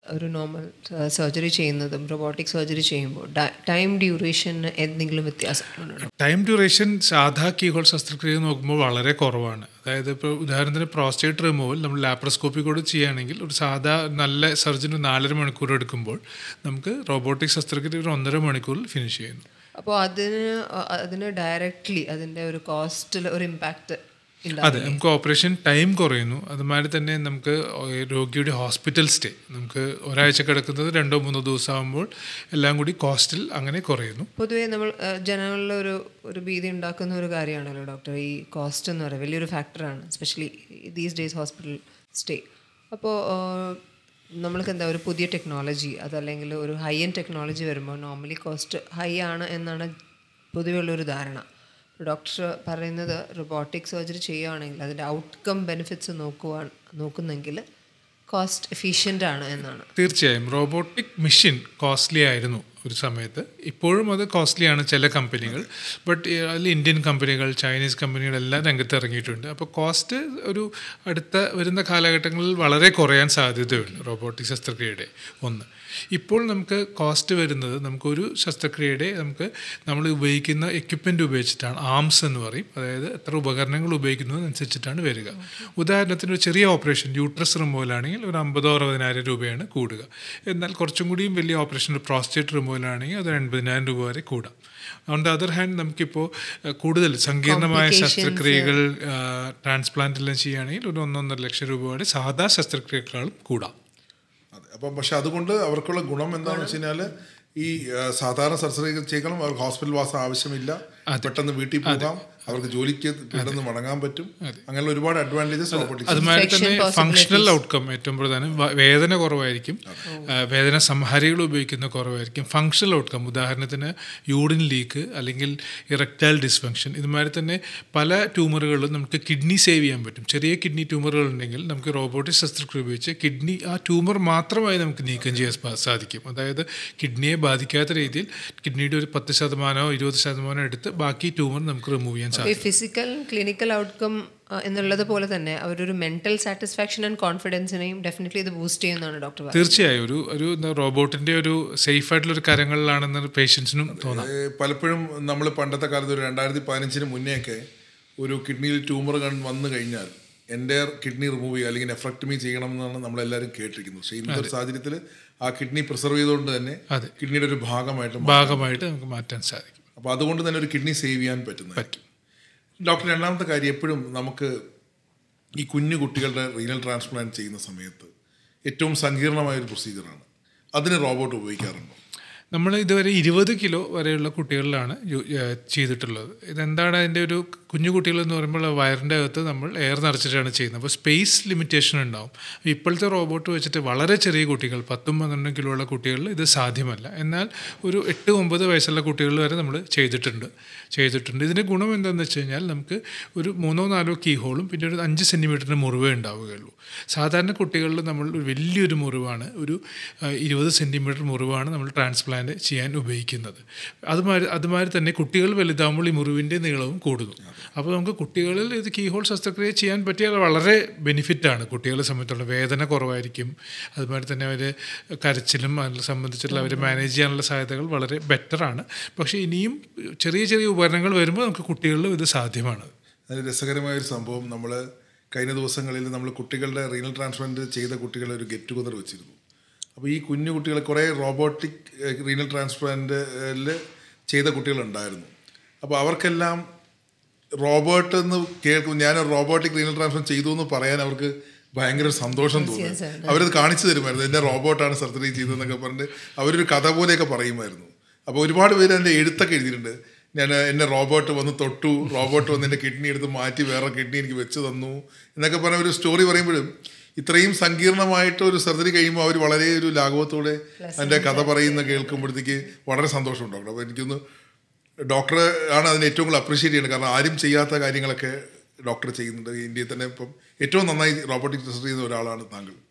ഒരു normal surgery ചെയ്യുന്നതും robotic surgery ചെയ്യുമ്പോൾ ടൈം ഡ്യൂറേഷന് എന്തെങ്കിലും വ്യത്യാസങ്ങളുണ്ടോ ടൈം ഡ്യൂറേഷൻ സാധാ കീഹോൾ ശസ്ത്രക്രിയ നോക്കുമ്പോൾ വളരെ കുറവാണ് അതായത് ഇപ്പോൾ ഉദാഹരണത്തിന് പ്രോസ്റ്റേറ്റ് റിമൂവൽ നമ്മൾ ലാപ്രോസ്കോപ്പി കൂടെ ചെയ്യുകയാണെങ്കിൽ ഒരു സാധാ നല്ല സർജന് നാലര മണിക്കൂർ എടുക്കുമ്പോൾ നമുക്ക് റോബോട്ടിക് ശസ്ത്രക്രിയ ഒരു ഒന്നര മണിക്കൂറിൽ ഫിനിഷ് ചെയ്യുന്നു അപ്പോൾ അതിന് അ- അതിന് ഡയറക്റ്റ്ലി അതിൻ്റെ ഒരു കോസ്റ്റിൽ ഒരു ഇമ്പാക്റ്റ് അതെ നമുക്ക് ഓപ്പറേഷൻ ടൈം കുറയുന്നു അതുമാതിരി തന്നെ നമുക്ക് രോഗിയുടെ ഹോസ്പിറ്റൽ സ്റ്റേ നമുക്ക് ഒരാഴ്ച കിടക്കുന്നത് രണ്ടോ മൂന്നോ ദിവസം ആകുമ്പോൾ എല്ലാം കൂടി കോസ്റ്റിൽ അങ്ങനെ കുറയുന്നു പൊതുവേ നമ്മൾ ആ, ജനങ്ങളിൽ ഒരു ഒരു ഭീതി ഉണ്ടാക്കുന്ന ഒരു കാര്യമാണല്ലോ ഡോക്ടർ ഈ കോസ്റ്റ് എന്ന് പറയുന്നത് വലിയൊരു ഫാക്ടറാണ് especially these days hospital stay അപ്പോൾ നമ്മൾക്ക് എന്താ ഒരു പുതിയ ടെക്നോളജി അതല്ലെങ്കിൽ ഒരു ഹൈ എൻഡ് ടെക്നോളജി വരുമ്പോൾ നോർമലി കോസ്റ്റ് ഹൈ ആണ് എന്നാണ് പൊതുവേ ഉള്ളൊരു ധാരണ ഡോക്ടർ പറയുന്നത് റൊബോട്ടിക് സർജറി ചെയ്യുകയാണെങ്കിൽ അതിൻ്റെ ഔട്ട്കം ബെനിഫിറ്റ്സ് നോക്കുവാൻ നോക്കുന്നെങ്കിൽ കോസ്റ്റ് എഫിഷ്യൻ്റ് ആണ് എന്നാണ് തീർച്ചയായും റോബോട്ടിക് മെഷീൻ കോസ്റ്റ്ലി ആയിരുന്നു ഒരു സമയത്ത് ഇപ്പോഴും അത് കോസ്റ്റ്ലി ആണ് ചില കമ്പനികൾ ബട്ട് അതിൽ ഇന്ത്യൻ കമ്പനികൾ ചൈനീസ് കമ്പനികളെല്ലാം രംഗത്ത് ഇറങ്ങിയിട്ടുണ്ട് അപ്പോൾ കോസ്റ്റ് ഒരു അടുത്ത വരുന്ന കാലഘട്ടങ്ങളിൽ വളരെ കുറയാൻ സാധ്യതയുണ്ട് റോബോട്ടിക് ശസ്ത്രക്രിയയുടെ ഒന്ന് ഇപ്പോൾ നമുക്ക് കോസ്റ്റ് വരുന്നത് നമുക്കൊരു ശസ്ത്രക്രിയയുടെ നമുക്ക് നമ്മൾ ഉപയോഗിക്കുന്ന എക്യുപ്മെൻ്റ് ഉപയോഗിച്ചിട്ടാണ് ആംസ് എന്ന് പറയും അതായത് എത്ര ഉപകരണങ്ങൾ ഉപയോഗിക്കുന്നതനുസരിച്ചിട്ടാണ് വരിക ഉദാഹരണത്തിന് ഒരു ചെറിയ ഓപ്പറേഷൻ യൂട്രസ് റിമൂവലാണെങ്കിൽ ഒരു അമ്പതോ അറുപതിനായിരം രൂപയാണ് കൂടുക എന്നാൽ കുറച്ചും കൂടിയും വലിയ ഓപ്പറേഷൻ ഒരു പ്രോസ്റ്റേറ്റ് റിമൂവലാണെങ്കിൽ അത് എൺപതിനായിരം രൂപ വരെ കൂടാം ഓൺ ദ അതർ ഹാൻഡ് നമുക്കിപ്പോൾ അഹ്, കൂടുതൽ സങ്കീർണമായ ശസ്ത്രക്രിയകൾ ട്രാൻസ്പ്ലാന്റ് എല്ലാം ചെയ്യുകയാണെങ്കിൽ ഒരു ഒന്നൊന്നര ലക്ഷം രൂപ വരെ സാധാ ശസ്ത്രക്രിയക്കാളും കൂടാം അതെ അപ്പം പക്ഷെ അതുകൊണ്ട് അവർക്കുള്ള ഗുണം എന്താണെന്ന് വെച്ച് കഴിഞ്ഞാൽ ഈ ആ, സാധാരണ സർജറി ചെയ്യണം അവർക്ക് ഹോസ്പിറ്റൽ വാസം ആവശ്യമില്ല പെട്ടെന്ന് വീട്ടിൽ പോകാം അവർക്ക് ജോലിക്ക് പെട്ടെന്ന് മടങ്ങാൻ പറ്റും അങ്ങനെയുള്ള ഒരുപാട് അഡ്വാൻറ്റേജസ് റോബോട്ടിക്സ് അതുമാതിരി തന്നെ Infection ഫങ്ഷണൽ ഔട്ട്കം ഏറ്റവും പ്രധാനം വ- വേദന കുറവായിരിക്കും ആ, വേദന സംഹാരികൾ ഉപയോഗിക്കുന്ന കുറവായിരിക്കും ഫങ്ഷണൽ ഔട്ട്കം ഉദാഹരണത്തിന് യൂറിൻ ലീക്ക് അല്ലെങ്കിൽ ഇറക്റ്റൈൽ ഡിസ്ഫങ്ഷൻ ഇതുമാതിരി തന്നെ പല ട്യൂമറുകളിലും നമുക്ക് കിഡ്നി സേവ് ചെയ്യാൻ പറ്റും ചെറിയ കിഡ്നി ട്യൂമറുകൾ ഉണ്ടെങ്കിൽ നമുക്ക് റോബോട്ടിക് ശസ്ത്രക്രിയ ഉപയോഗിച്ച് കിഡ്നി ആ ട്യൂമർ മാത്രമായി നമുക്ക് നീക്കം ചെയ്യാൻ സാ- സാധിക്കും അതായത് കിഡ്നിയെ ബാധിക്കാത്ത രീതിയിൽ കിഡ്നിയുടെ ഒരു പത്ത് ശതമാനമോ ഇരുപത് ശതമാനമോ എടുത്ത് ബാക്കി ട്യൂമർ നമുക്ക് റിമൂവ് ചെയ്യാൻ ഈ സാധിക്കും ഫിസിക്കൽ ക്ലിനിക്കൽ ഔട്ട്കം എന്നുള്ളത് പോലെ തന്നെ അവരൊരു മെന്റൽ സാറ്റിസ്ഫാക്ഷൻ ആൻഡ് കോൺഫിഡൻസിനെയും ഡെഫിനറ്റ്ലി ഇത് ബൂസ്റ്റ് ചെയ്യുന്നതാണ് ഡോക്ടർ പറയുന്നത് തീർച്ചയായും ഒരു ഒരു എന്താ റോബോട്ടിന്റെ ഒരു സേഫ് ആയിട്ടുള്ള ഒരു കരങ്ങളിലാണെന്ന് പേഷ്യൻസിനും തോന്നാം ഏഹ് പലപ്പോഴും നമ്മൾ പണ്ടത്തെ കാലത്ത് ഒരു രണ്ടായിരത്തി പതിനഞ്ചിന് മുന്നെയൊക്കെ ഒരു കിഡ്നിയിൽ ട്യൂമർ വന്നു കഴിഞ്ഞാൽ എൻ്റെ കിഡ്നി റിമൂവ് ചെയ്യുക അല്ലെങ്കിൽ നെഫ്രക്ടമി ചെയ്യണം എന്നാണ് നമ്മളെല്ലാവരും കേട്ടിരിക്കുന്നത് പക്ഷേ ഇന്നത്തെ ഒരു സാഹചര്യത്തിൽ ആ കിഡ്നി പ്രിസർവ് ചെയ്തുകൊണ്ട് തന്നെ അതെ. കിഡ്നിയുടെ ഒരു ഭാഗമായിട്ട് മാറും. ഭാഗമായിട്ട് നമുക്ക് മാറ്റാൻ സാധിക്കും അപ്പോൾ അതുകൊണ്ട് തന്നെ ഒരു കിഡ്നി സേവ് ചെയ്യാൻ പറ്റുന്നത് പറ്റും ഡോക്ടർ രണ്ടാമത്തെ കാര്യം എപ്പോഴും നമുക്ക് ഈ കുഞ്ഞു കുട്ടികളുടെ റീനൽ ട്രാൻസ്പ്ലാന്റ് ചെയ്യുന്ന സമയത്ത് ഏറ്റവും സങ്കീർണമായ ഒരു പ്രൊസീജിയറാണ് അതിന് റോബോട്ട് ഉപയോഗിക്കാറുണ്ടോ നമ്മൾ ഇതുവരെ ഇരുപത് കിലോ വരെയുള്ള കുട്ടികളിലാണ് യു- ഏഹ് ചെയ്തിട്ടുള്ളത് ഇതെന്താണ് അതിൻ്റെ ഒരു കുഞ്ഞു കുട്ടികൾ എന്ന് പറയുമ്പോൾ വയറിൻ്റെ അകത്ത് നമ്മൾ എയർ നിറച്ചിട്ടാണ് ചെയ്യുന്നത് അപ്പോൾ സ്പേസ് ലിമിറ്റേഷൻ ഉണ്ടാവും ഇപ്പോഴത്തെ റോബോട്ട് വെച്ചിട്ട് വളരെ ചെറിയ കുട്ടികൾ പത്തും പന്ത്രണ്ടും കിലോ ഉള്ള കുട്ടികളിൽ ഇത് സാധ്യമല്ല എന്നാൽ ഒരു എട്ട് ഒമ്പത് വയസ്സുള്ള കുട്ടികൾ വരെ നമ്മൾ ചെയ്തിട്ടുണ്ട് ചെയ്തിട്ടുണ്ട് ഇതിൻ്റെ ഗുണം എന്താണെന്ന് വെച്ച് കഴിഞ്ഞാൽ നമുക്ക് ഒരു മൂന്നോ നാലോ കീ ഹോളും പിന്നെ ഒരു അഞ്ച് സെൻറ്റിമീറ്ററിൻ്റെ മുറിവേ ഉണ്ടാവുകയുള്ളൂ സാധാരണ കുട്ടികളിൽ നമ്മൾ ഒരു വലിയൊരു മുറിവാണ് ഒരു ആ, ഇരുപത് സെൻറ്റിമീറ്റർ മുറിവാണ് നമ്മൾ ട്രാൻസ്പ്ലാന്റ് ചെയ്യാൻ ഉപയോഗിക്കുന്നത് അതുമാതിരി അതുമാതിരി തന്നെ കുട്ടികൾ വലുതാകുമ്പോൾ ഈ മുറിവിൻ്റെ നീളവും കൂടുന്നു അപ്പോൾ നമുക്ക് കുട്ടികളിൽ ഇത് കീ ഹോൾ ശസ്ത്രക്രിയ ചെയ്യാൻ പറ്റിയാൽ വളരെ ബെനിഫിറ്റാണ് കുട്ടികളെ സംബന്ധിച്ചുള്ള വേദന കുറവായിരിക്കും അതുമാതിരി തന്നെ അവർ കരച്ചിലും അതിനെ സംബന്ധിച്ചുള്ള അവർ മാനേജ് ചെയ്യാനുള്ള സാധ്യതകൾ വളരെ ബെറ്ററാണ് പക്ഷേ ഇനിയും ചെറിയ ചെറിയ ഉപകരണങ്ങൾ വരുമ്പോൾ നമുക്ക് കുട്ടികളിലും ഇത് സാധ്യമാണ് അതിന് രസകരമായ ഒരു സംഭവം നമ്മൾ കഴിഞ്ഞ ദിവസങ്ങളിൽ നമ്മൾ കുട്ടികളുടെ റീനൽ ട്രാൻസ്പ്ലാന്റ് ചെയ്ത കുട്ടികളെ ഒരു ഗെറ്റ് ടുഗദർ വെച്ചിരുന്നു അപ്പോൾ ഈ കുഞ്ഞു കുട്ടികളെ കുറേ റോബോട്ടിക് റീനൽ ട്രാൻസ്പ്ലാന്റിൽ ചെയ്ത കുട്ടികളുണ്ടായിരുന്നു അപ്പോൾ അവർക്കെല്ലാം റോബോട്ട് എന്ന് കേൾക്കും ഞാൻ റോബോട്ടിക് റീനൽ ട്രാൻസ്പ്ലാന്റ് ചെയ്തു എന്ന് പറയാൻ അവർക്ക് ഭയങ്കര ഒരു സന്തോഷം തോന്നി അവരത് കാണിച്ചു തരുമായിരുന്നു എന്നെ റോബോട്ടാണ് സർജറി ചെയ്തതെന്നൊക്കെ പറഞ്ഞിട്ട് അവരൊരു കഥ പോലെയൊക്കെ പറയുമായിരുന്നു അപ്പോൾ ഒരുപാട് പേര് എൻ്റെ എഴുത്തൊക്കെ എഴുതിയിട്ടുണ്ട് ഞാൻ എന്നെ റോബോട്ട് വന്ന് തൊട്ടു റോബോട്ട് വന്ന് എൻ്റെ കിഡ്നി എടുത്ത് മാറ്റി വേറെ കിഡ്നി എനിക്ക് വെച്ച് തന്നു എന്നൊക്കെ പറഞ്ഞ ഒരു സ്റ്റോറി പറയുമ്പോഴും ഇത്രയും സങ്കീർണമായിട്ട് ഒരു സർജറി കഴിയുമ്പോൾ അവർ വളരെ ഒരു ലാഘവത്തോടെ അതിൻ്റെ കഥ പറയുന്ന കേൾക്കുമ്പോഴത്തേക്ക് വളരെ സന്തോഷം ഉണ്ടാകും അപ്പോൾ എനിക്കൊന്ന് ഡോക്ടർ ആണ് അതിനെ ഏറ്റവും കൂടുതൽ അപ്രീഷിയേറ്റ് ചെയ്യുന്നത് കാരണം ആരും ചെയ്യാത്ത കാര്യങ്ങളൊക്കെ ഡോക്ടർ ചെയ്യുന്നുണ്ട് ഇന്ത്യയിൽ തന്നെ ഇപ്പം ഏറ്റവും നന്നായി റോബോട്ടിക് സർജറി ചെയ്യുന്ന ഒരാളാണ് താങ്കൾ